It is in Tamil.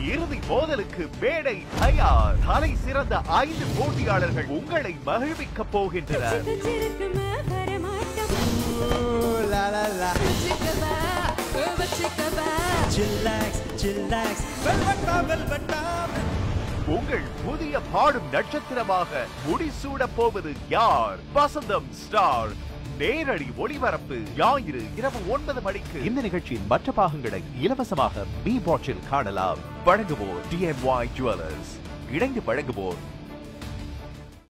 இறுதி மோதலுக்கு மேடை தயார் தலை சிறந்த ஐந்து போட்டியாளர்கள் உங்களை மகிழ்விக்க போகின்றனர் வச்சிருக்குமா வரமாட்டோம் லா லா லா வச்சுக்கவா வச்சுக்கவா chillax chillax வெல்வெட்டா வெல்வெட்டா உங்கள் புதிய பாடும் நட்சத்திரமாக முடிசூட போவது யார் வசந்தம் ஸ்டார் நேரடி ஒளிபரப்பு ஞாயிறு இரவு ஒன்பது மணிக்கு இந்த நிகழ்ச்சியின் மற்ற பாகங்களை இலவசமாக பி வாட்சில் காணலாம் வழங்குவோர் டிஎம்ஒய் ஜுவல்லர்ஸ் இணைந்து வழங்குவோர்